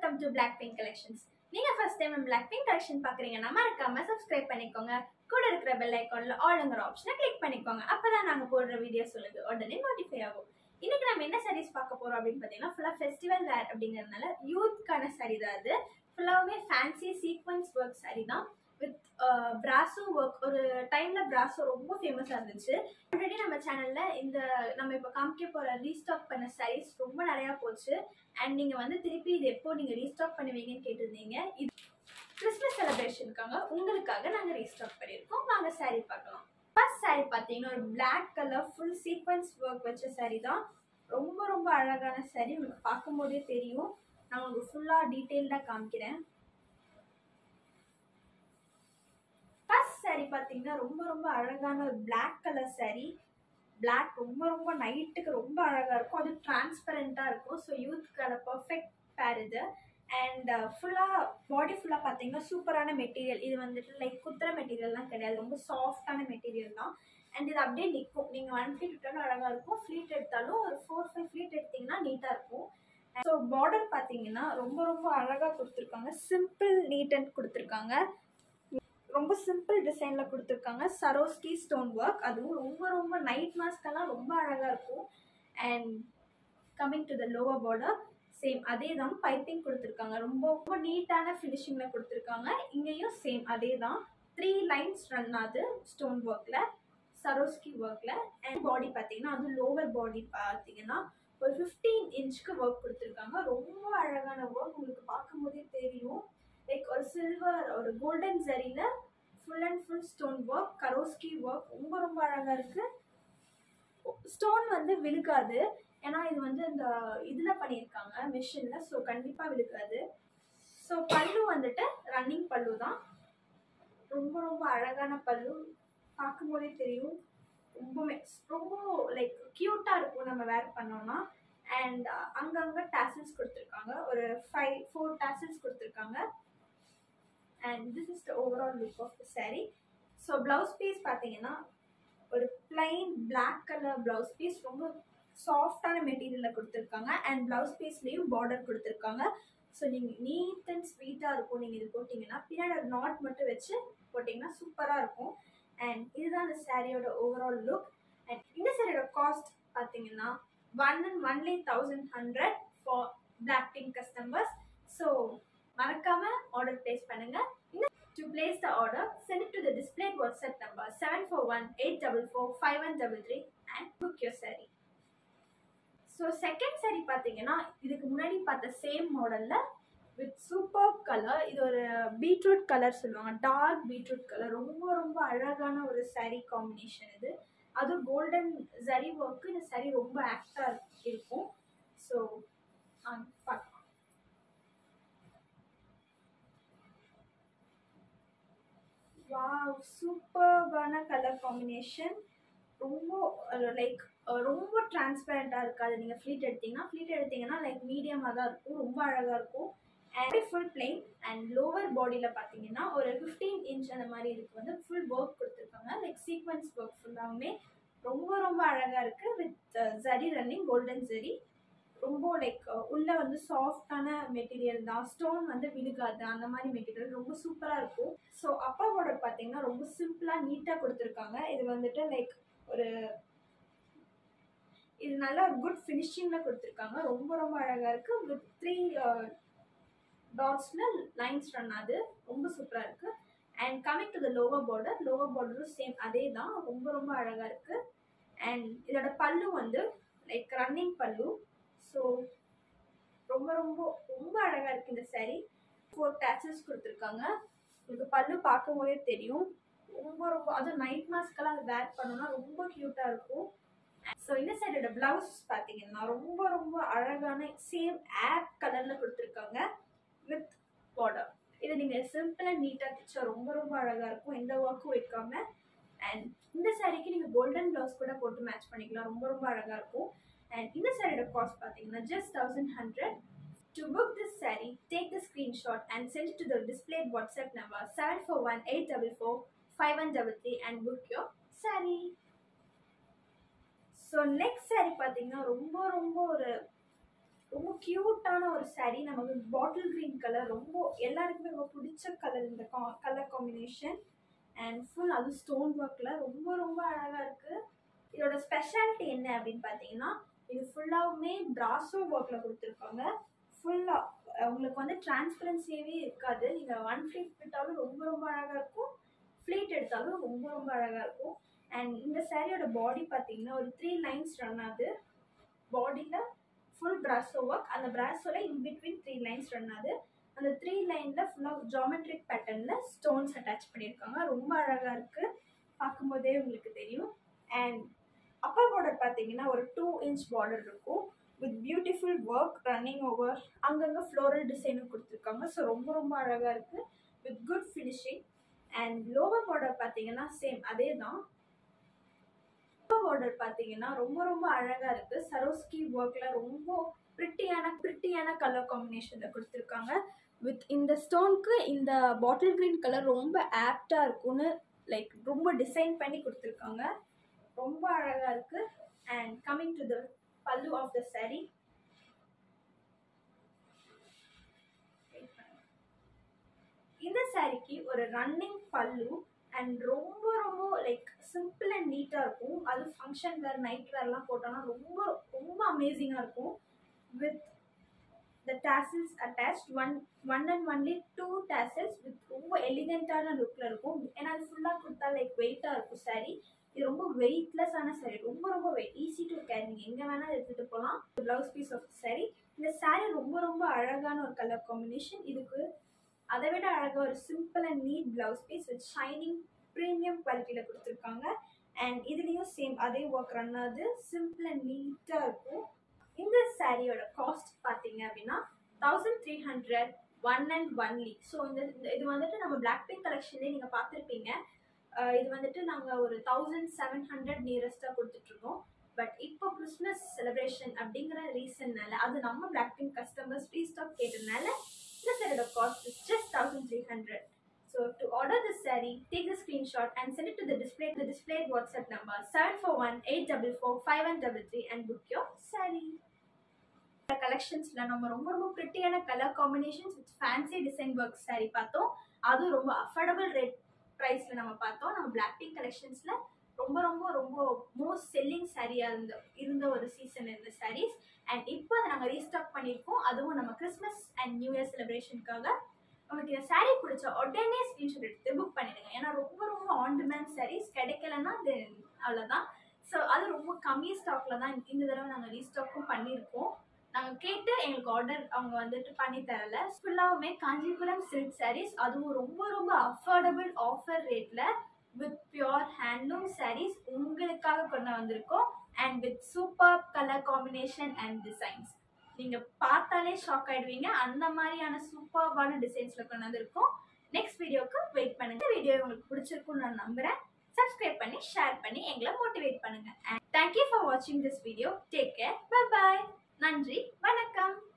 Welcome to Black Pink collections நீங்க first time Black Pink collection பாக்குறீங்கன்னா மறக்காம subscribe பண்ணிக்கோங்க கூட இருக்கிற பெல் ஐக்கான்ல ஆளுங்கிற ஆப்ஷனை கிளிக் பண்ணிக்கோங்க அப்பதான் நாங்க போடுற வீடியோஸ் உங்களுக்கு உடனே நோட்டிஃபை ஆகும் இன்னைக்கு நம்ம என்ன sarees பார்க்க போறோம் அப்படின்னு பார்த்தீங்கன்னா ஃபுல்லா ஃபெஸ்டிவல் வேர் அப்படிங்கறதுனால யூத்க்கான saree தான் அது ஃபுல்லாவுமே ஃபேன்சி சீக்வன்ஸ் ஒர்க் saree தான் வித் பிராசோ ஒர்க் ஒரு டைம்ல பிராசோ ரொம்ப ஃபேமஸா இருந்துச்சு ஆல்ரெடி நம்ம சேனல்ல இந்த நம்ம இப்போ காமிக்க போற ரீஸ்டாக் பண்ண sarees ரொம்ப நிறைய போச்சு அண்ட் நீங்க வந்து திருப்பி இது எப்போ நீங்க ரீஸ்டாக் பண்ணுவீங்கன்னு கேட்டிருந்தீங்க இது கிறிஸ்மஸ் செலிப்ரேஷனுக்காக உங்களுக்காக நாங்க ரீஸ்டாக் பண்ணியிருக்கோம் வாங்க saree பார்க்கலாம் ஃபர்ஸ்ட் saree பார்த்தீங்கன்னா ஒரு black colour full sequins work வச்ச saree தான் ரொம்ப ரொம்ப அழகான saree உங்களுக்கு பார்க்கும்போதே தெரியும் நான் உங்களுக்கு ஃபுல்லாக டீட்டெயில்டாக காமிக்கிறேன் ஃபர்ஸ்ட் saree பார்த்தீங்கன்னா ரொம்ப ரொம்ப அழகான ஒரு பிளாக் கலர் saree பிளாக் ரொம்ப ரொம்ப நைட்டுக்கு ரொம்ப அழகாக இருக்கும் அது டிரான்ஸ்பரண்ட்டாக இருக்கும் ஸோ யூத்க்கான பர்ஃபெக்ட் பேர் இது அண்ட் ஃபுல்லாக பாடி ஃபுல்லாக பார்த்தீங்கன்னா சூப்பரான மெட்டீரியல் இது வந்துட்டு லைக் குத்துற மெட்டீரியல்லாம் கிடையாது ரொம்ப சாஃப்டான மெட்டீரியல் தான் அண்ட் இது அப்படியே நிற்கும் நீங்கள் ஒன் ஃப்ளீட் விட்டாலும் அழகாக இருக்கும் ஃப்ளீட் எடுத்தாலும் ஒரு ஃபோர் ஃபைவ் ஃப்ளீட் எடுத்தீங்கன்னா நீட்டாக இருக்கும் ஸோ பார்டர் பார்த்தீங்கன்னா ரொம்ப ரொம்ப அழகாக கொடுத்துருக்காங்க சிம்பிள் நீட் அண்ட் கொடுத்துருக்காங்க ரொம்ப சிம்பிள் டிசைனில் கொடுத்துருக்காங்க சரோஸ்கி ஸ்டோன் ஒர்க் அதுவும் ரொம்ப ரொம்ப நைட் மாஸ்க்கெல்லாம் ரொம்ப அழகாக இருக்கும் and coming to the lower border same அதே தான் பைப்பிங் கொடுத்துருக்காங்க ரொம்ப ரொம்ப நீட்டான ஃபினிஷிங்கில் கொடுத்துருக்காங்க இங்கேயும் சேம் அதே தான் த்ரீ லைன்ஸ் ரன் ஆகுது ஸ்டோன் ஒர்க்கில் சரோஸ்கி ஒர்க்கில் அண்ட் பாடி பார்த்தீங்கன்னா அது லோவர் பாடி பார்த்தீங்கன்னா ஒரு ஃபிஃப்டீன் இன்ச்சுக்கு ஒர்க் கொடுத்துருக்காங்க ரொம்ப அழகான ஒர்க் உங்களுக்கு பார்க்கும்போதே தெரியும் லைக் ஒரு சில்வர் ஒரு கோல்டன் ஜரியில் full and full stone work Swarovski work ரொம்ப ரொம்ப அழகாக இருக்குது ஸ்டோன் வந்து விழுகாது ஏன்னா இது வந்து இந்த இதில் பண்ணியிருக்காங்க மிஷினில் ஸோ கண்டிப்பாக விழுகாது ஸோ பல்லு வந்துட்டு ரன்னிங் பல்லு தான் ரொம்ப ரொம்ப அழகான பல்லு பார்க்கும்போதே தெரியும் ரொம்பவே ரொம்ப லைக் க்யூட்டாக இருக்கும் நம்ம வேர் பண்ணோம்னா அண்ட் அங்கங்கே டேசல்ஸ் கொடுத்துருக்காங்க ஒரு ஃபைவ் ஃபோர் டேசல்ஸ் கொடுத்துருக்காங்க and this is the overall look of the saree so blouse piece பார்த்தீங்கன்னா ஒரு plain black colour blouse piece ரொம்ப சாஃப்டான மெட்டீரியலில் கொடுத்துருக்காங்க அண்ட் ப்ளவுஸ் பீஸ்லேயும் பார்டர் கொடுத்துருக்காங்க ஸோ நீங்கள் நீட் அண்ட் ஸ்வீட்டாக இருக்கும் நீங்கள் இது போட்டிங்கன்னா பின்னாடி ஒரு நாட் மட்டும் வச்சு போட்டிங்கன்னா சூப்பராக இருக்கும் அண்ட் இதுதான் அந்த சாரியோட ஓவரால் லுக் அண்ட் இந்த சாரியோட காஸ்ட் பார்த்தீங்கன்னா one and only thousand hundred for black pink customers so மறக்காம ஆர்டர் பிளேஸ் பண்ணுங்க இந்த to place the order send it to the display WhatsApp number seven four one eight double four five one double three and book your saree so second saree பார்த்தீங்கன்னா இதுக்கு முன்னாடி பார்த்த same மாடலில் with super colour இது ஒரு beetroot colour சொல்லுவாங்க dark beetroot colour ரொம்ப ரொம்ப அழகான ஒரு saree காம்பினேஷன் இது அது கோல்டன் ஜரி ஒர்க்கு இந்த saree ரொம்ப ஆக்டாக இருக்கும் ஸோ பார்க்கலாம் வாவ் சூப்பர்பான கலர் காம்பினேஷன் ரொம்ப லைக் ரொம்ப டிரான்ஸ்பரண்ட்டாக இருக்காது நீங்கள் ஃப்ளீட் எடுத்தீங்கன்னா ஃப்ளீட் எடுத்தீங்கன்னா லைக் மீடியமாக தான் இருக்கும் ரொம்ப அழகாக இருக்கும் and full plain and lower பாடியில் பார்த்தீங்கன்னா ஒரு ஃபிஃப்டீன் இன்ச் அந்த மாதிரி இதுக்கு வந்து ஃபுல் ஒர்க் கொடுத்துருக்காங்க லைக் சீக்வன்ஸ் ஒர்க் ஃபுல்லாகவுமே ரொம்ப ரொம்ப அழகாக இருக்குது with zari running golden zari ரொம்ப லைக் உள்ள வந்து சாஃப்டான மெட்டீரியல் தான் ஸ்டோன் வந்து விழுகாது அந்த மாதிரி மெட்டீரியல் ரொம்ப சூப்பராக இருக்கும் ஸோ அப்பா பார்டர் பார்த்தீங்கன்னா ரொம்ப சிம்பிளாக நீட்டாக கொடுத்துருக்காங்க இது வந்துட்டு லைக் ஒரு இது நல்ல ஒரு குட் ஃபினிஷிங்கில் கொடுத்துருக்காங்க ரொம்ப ரொம்ப அழகாக இருக்குது வித் த்ரீ டாட்ஸில் லைன்ஸ் ரன் ஆகுது ரொம்ப சூப்பராக இருக்குது and coming to the lower border lower பார்டரும் சேம் அதே தான் ரொம்ப ரொம்ப அழகாக இருக்குது அண்ட் இதோட பல்லு வந்து லைக் ரன்னிங் பல்லு ஸோ ரொம்ப ரொம்ப ரொம்ப அழகாக இருக்குது இந்த saree ஃபோர் டேச்சஸ் கொடுத்துருக்காங்க உங்களுக்கு பல்லு பார்க்கும்போதே தெரியும் ரொம்ப ரொம்ப அதுவும் நைட் மாஸ்க்கெல்லாம் அது வேர் பண்ணோம்னா ரொம்ப க்யூட்டாக இருக்கும் ஸோ இந்த சைடோட ப்ளவுஸ் பார்த்தீங்கன்னா ரொம்ப ரொம்ப அழகான சேம் ஆப் கலரில் கொடுத்துருக்காங்க வித் பார்டர் இது நீங்கள் சிம்பிளாக நீட்டாக தைச்சா ரொம்ப ரொம்ப அழகாக இருக்கும் எந்த ஒர்க்கும் வைக்காம அண்ட் இந்த சாரீக்கு நீங்கள் கோல்டன் ப்ளவுஸ் கூட போட்டு மேட்ச் பண்ணிக்கலாம் ரொம்ப ரொம்ப அழகாக இருக்கும் அண்ட் இந்த சாரியோட காஸ்ட் பார்த்தீங்கன்னா just thousand hundred to book this saree take the screenshot and send it to the displayed WhatsApp number 741-844-5133 and book your saree. So next saree பார்த்தீங்கன்னா ரொம்ப ரொம்ப ஒரு ரொம்ப க்யூட்டான ஒரு saree நமக்கு பாட்டில் க்ரீன் கலர் ரொம்ப எல்லாருக்குமே ரொம்ப பிடிச்ச கலர் இந்த கலர் காம்பினேஷன் அண்ட் ஃபுல் அது ஸ்டோன் ஒர்க்கில் ரொம்ப ரொம்ப அழகாக இருக்குது இதோட ஸ்பெஷாலிட்டி என்ன அப்படின்னு பார்த்தீங்கன்னா இது ஃபுல்லாகவுமே பிராசோ ஒர்க்கில் கொடுத்துருக்காங்க ஃபுல்லாக உங்களுக்கு வந்து டிரான்ஸ்பரன்சியாகவே இருக்காது நீங்கள் ஒன் ஃப்ளீட் விட்டாலும் ரொம்ப ரொம்ப அழகாக இருக்கும் ஃப்ளீட் எடுத்தாலும் ரொம்ப ரொம்ப அழகாக இருக்கும் அண்ட் இந்த சாரியோட பாடி பார்த்தீங்கன்னா ஒரு த்ரீ லைன்ஸ் ரன் ஆகுது பாடியில் ஃபுல் பிராசோ ஒர்க் அந்த பிராசோவில் in between three lines run ஆகுது அந்த த்ரீ லைனில் ஃபுல்லாக ஜாமெட்ரிக் பேட்டர்னில் ஸ்டோன்ஸ் அட்டாச் பண்ணியிருக்காங்க ரொம்ப அழகாக இருக்குது பார்க்கும்போதே உங்களுக்கு தெரியும் அண்ட் அப்பர் பார்டர் பார்த்தீங்கன்னா ஒரு டூ இன்ச் பார்டர் இருக்கும் with beautiful work running over அங்கங்கே ஃப்ளோரல் டிசைனும் கொடுத்துருக்காங்க ஸோ ரொம்ப ரொம்ப அழகாக இருக்குது with good finishing and lower border பார்த்தீங்கன்னா சேம் அதே தான் பார்டர் பார்த்தீங்கன்னா ரொம்ப ரொம்ப அழகாக இருக்குது சரோஸ்கி ஒர்க்கில் ரொம்ப ப்ரிட்டியான ப்ரிட்டியான கலர் காம்பினேஷனில் கொடுத்துருக்காங்க வித் இந்த ஸ்டோனுக்கு இந்த பாட்டில் க்ரீன் கலர் ரொம்ப ஆப்டாக இருக்கும்னு லைக் ரொம்ப டிசைன் பண்ணி கொடுத்துருக்காங்க ரொம்ப அழகாக இருக்குது அண்ட் கம்மிங் டு த பல்லு ஆஃப் த saree இந்த சாரிக்கு ஒரு ரன்னிங் பல்லு அண்ட் ரொம்ப ரொம்ப லைக் சிம்பிள் அண்ட் நீட்டாக இருக்கும் அது ஃபங்க்ஷன் வேர் நைட் வேர்லாம் போட்டோம்னா ரொம்ப ரொம்ப அமேசிங்காக இருக்கும் with the tassels attached one one and only two tassels with ரொம்ப எலிகெண்ட்டான லுக்கில் இருக்கும் ஏன்னா அது ஃபுல்லாக கொடுத்தா லைக் வெயிட்டாக இருக்கும் சாரீ இது ரொம்ப வெயிட்லெஸ்ஸான சாரீ ரொம்ப ரொம்ப வெயிட் ஈஸி டு கேரி நீங்கள் எங்கே வேணால் எடுத்துகிட்டு போகலாம் ப்ளவுஸ் பீஸ் ஆஃப் சாரீ இந்த சாரீ ரொம்ப ரொம்ப அழகான ஒரு கலர் காம்பினேஷன் இதுக்கு அதை விட அழகாக ஒரு simple and neat blouse piece with shining premium குவாலிட்டியில் கொடுத்துருக்காங்க அண்ட் இதுலேயும் சேம் அதே ஒர்க் ரன் ஆகுது சிம்பிள் அண்ட் நீட்டாக இருக்கும் இந்த சாரியோட காஸ்ட் பார்த்தீங்க அப்படின்னா thousand three hundred one and only so இந்த இந்த- இது வந்துட்டு நம்ம பிளாக் பிங்க் கலெக்ஷன்லேயே நீங்கள் பார்த்துருப்பீங்க அஹ் இது வந்துட்டு நாங்கள் ஒரு தௌசண்ட் செவன் ஹண்ட்ரட் நியரஸ்ட்டாக கொடுத்துட்ருக்கோம் பட் இப்போ கிறிஸ்மஸ் செலிப்ரேஷன் அப்படிங்கிற ரீசன்னால அது நம்ம பிளாக் பிங்க் கஸ்டமர்ஸ் ரீஸ்டாக் கேட்டதுனால இந்த சாரியோட cost is just thousand three hundred So to order this saree, take the screenshot and send it to the display the displayed WhatsApp number 741-844-5133 and book your saree. கலெக்ஷன்ஸ்ல நம்ம ரொம்ப ரொம்ப பிரிட்டியான colour combinations with fancy design work saree பார்த்தோம் அதுவும் ரொம்ப affordable rate ப்ரைஸ்ல நம்ம பார்த்தோம் நம்ம பிளாக் பிங்க் கலெக்ஷன்ஸ்ல ரொம்ப ரொம்ப ரொம்ப மோஸ்ட் செல்லிங் சாரியாக இருந்த இருந்த ஒரு சீசன் இந்த sarees அண்ட் இப்போ அதை நாங்கள் ரீஸ்டாக் பண்ணியிருக்கோம் அதுவும் நம்ம கிறிஸ்மஸ் அண்ட் நியூ இயர் செலிப்ரேஷனுக்காக உங்களுக்கு இந்த saree பிடிச்ச உடனே ஸ்க்ரீன்ஷாட் எடுத்து புக் பண்ணிடுங்க ஏன்னா ரொம்ப ரொம்ப ஆன் டிமாண்ட் sarees கிடைக்கலன்னா அது அவ்வளோதான் ஸோ அது ரொம்ப கம்மி ஸ்டாக்ல தான் இந்த தடவை நாங்கள் ரீஸ்டாக்கும் பண்ணியிருக்கோம் நாங்கள் கேட்டு எங்களுக்கு ஆர்டர் அவங்க வந்துட்டு பண்ணி தரல ஃபுல்லாகவுமே காஞ்சிபுரம் சில்க் sarees அதுவும் ரொம்ப ரொம்ப அஃபோர்டபுள் ஆஃபர் ரேட்டில் வித் பியோர் ஹேண்ட்லூம் sarees உங்களுக்காக கொண்டு வந்திருக்கோம் and with super colour combination and designs நீங்கள் பார்த்தாலே ஷாக் ஆயிடுவீங்க அந்த மாதிரியான சூப்பர்வான டிசைன்ஸில் கொண்டு வந்திருக்கோம் நெக்ஸ்ட் வீடியோக்கு வெயிட் பண்ணுங்க இந்த வீடியோ உங்களுக்கு பிடிச்சிருக்கும்னு நான் நம்புறேன் சப்ஸ்கிரைப் பண்ணி ஷேர் பண்ணி எங்களை மோட்டிவேட் பண்ணுங்க அண்ட் தேங்க்யூ ஃபார் வாட்சிங் this video take care bye bye நன்றி வணக்கம்